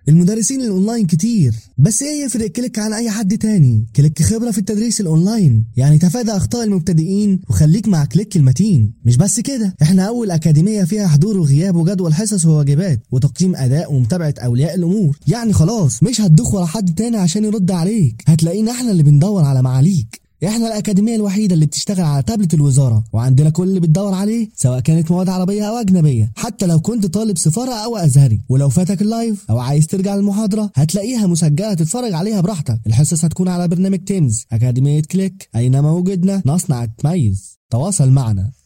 المدرسين الاونلاين كتير بس ايه يفرق كليك عن اي حد تاني كليك خبره في التدريس الاونلاين يعني تفادى اخطاء المبتدئين وخليك مع كليك المتين مش بس كده احنا اول اكاديميه فيها حضور وغياب وجدول حصص وواجبات وتقييم اداء ومتابعه اولياء الامور يعني خلاص مش هتدخ ورا حد تاني عشان يرد عليك هتلاقينا احنا اللي بندور على معاليك احنا الاكاديميه الوحيده اللي بتشتغل على تابلت الوزاره وعندنا كل اللي بتدور عليه سواء كانت مواد عربيه او اجنبيه حتى لو كنت طالب سفاره او ازهري ولو فاتك اللايف او عايز ترجع للمحاضره هتلاقيها مسجله تتفرج عليها براحتك الحصص هتكون على برنامج تيمز اكاديميه كليك اينما وجدنا نصنع التميز تواصل معنا